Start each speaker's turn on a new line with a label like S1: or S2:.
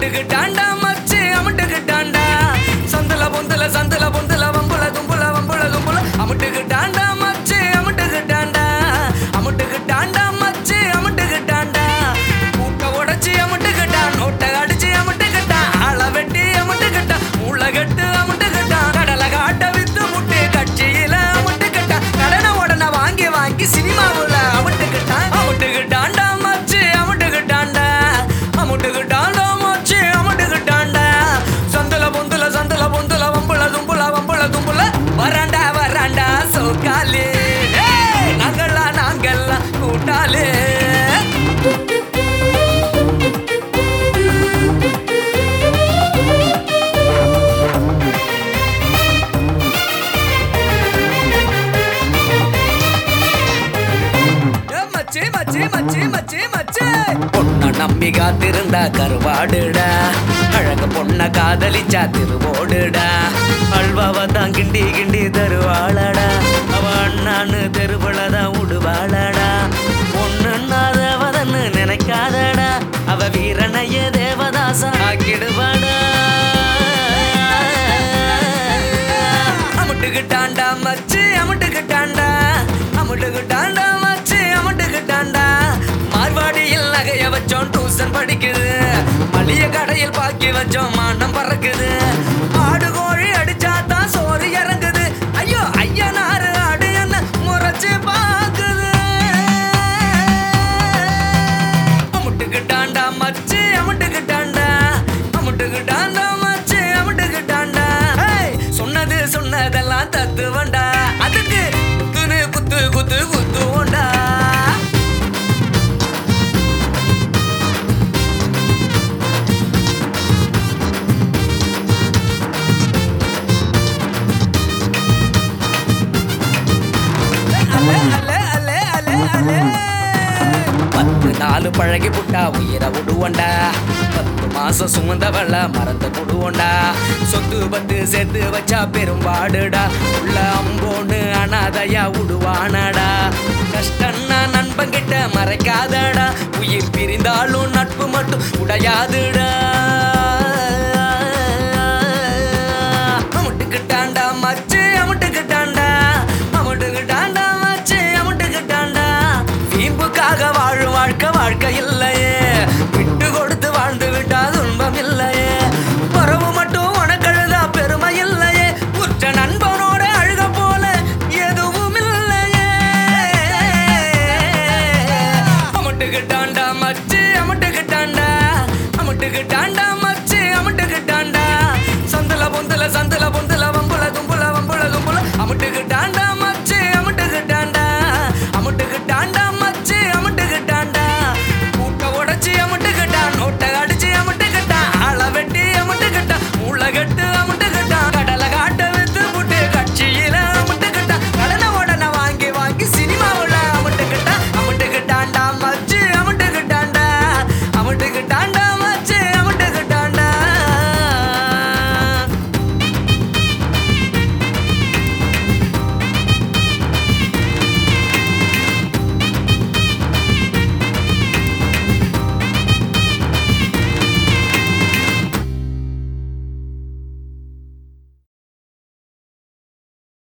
S1: அமுட்டுக்கிட்டாண்டா மச்சி அமுட்டுக்கிட்டாண்டா சந்துல பொந்துல சந்துல பொந்துல வம்புல தும்புல வம்புல தும்புல அமுட்டுக்கிட்டாண்டா மச்சி அமுட்டுக்கிட்டாண்டா அமுட்டுக்கிட்டாண்டா மச்சி அமுட்டுக்கிட்டாண்டா கூட்ட உடைச்சி அமுட்டுக்கிட்டான் நோட்டை அடிச்சு அமுட்டுக்கிட்டான் ஆள வெட்டி அமுட்டுக்கிட்டான் உலகட்டு அமுட்டுக்கிட்டான் கடலை காட்ட வித்து முட்டு கட்சியில அமுட்டுக்கிட்டான் கடனை உடனே வாங்கி வாங்கி சினிமாவுல அமுட்டுக்கிட்டான் அமுட்டுக்கிட்டான்டா மச்சி அமுட்டுக்கிட்டான்டா அமுட்டுக்கிட்டான்டா மச்சி அமுட்டுக்கிட்டான்டா சந்துல பொந்துல சந்துல பொந்துல வம்புல தும்புல வம்புல தும்புல வராண்டா வராண்டா சோக்காலே ஏய், நாங்களா நாங்கெல்லாம் கூட்டாலே ஏ மச்சி மச்சி மச்சி மச்சி மச்சி பொண்ண நம்பி காத்திருந்தா கருவாடுடா அழக பொண்ண காதலிச்சா திருவோடுடா அல்வாவ தான் கிண்டி கிண்டி தருவாளடா அவ அண்ணான்னு தெருவுலதான் விடுவாளடா பொண்ணுன்னா தேவதன்னு நினைக்காதடா அவ வீரனைய தேவதாசா ஆக்கிடுவாடா அமுட்டுக்கிட்டாண்டா மச்சி அமுட்டுக்கிட்டாண்டா அமுட்டுக்கிட்டாண்டா மச்சி அமுட்டுக்கிட்டாண்டா மார்வாடியில் நகைய வச்சோம் டியூஷன் படிக்குது மளிகை கடையில் பாக்கி வச்சோம் மானம் பறக்குது ஆடு கோழி அடிச்சா தான் சோறு இறங்குது ஐயோ ஐயனாரு ஆடு என்ன முறைச்சு பாக்குது அமுட்டுக்கிட்டாண்டா மச்சி அமுட்டுக்கிட்டாண்டா அமுட்டுக்கிட்டாண்டா மச்சி அமுட்டுக்கிட்டாண்டா ஏய், சொன்னது சொன்னதெல்லாம் தத்துவண்டா அதுக்கு குத்துனு குத்து குத்து குத்துவோண்டா அலே, அலே, அலே, அலே, அலே. பத்து நாலு பழகி புட்டா உயிரை விடுவோண்டா பத்து மாசம் சுமந்தவள மறந்து விடுவோண்டா சொத்து பத்து சேர்த்து வச்சா பெரும்பாடுடா உள்ள அம்போன்னு அனாதையா விடுவானடா கஷ்டம்னா நண்பன் கிட்ட மறைக்காதடா உயிர் பிரிந்தாலும் நட்பு மட்டும் உடையாதுடா அமுட்டுக்கிட்டாண்டா மச்சி அமுட்டுக்கிட்டாண்டா அமுட்டுக்கிட்டாண்டா மச்சி அமுட்டுக்கிட்டாண்டா வீம்புக்காக வாழும் வாழ்க்கை வாழ்க்கை இல்லையே விட்டு கொடுத்து வாழ்ந்து விட்டா துன்பம் இல்லையே உறவு மட்டும் உனக்கழுதா பெருமை இல்லையே உற்ற நண்பனோட அழுக போல எதுவும் இல்லையே அமுட்டுக்கிட்டாண்டா மச்சி அமுட்டுக்கிட்டாண்டா அமுட்டுக்கிட்டாண்டா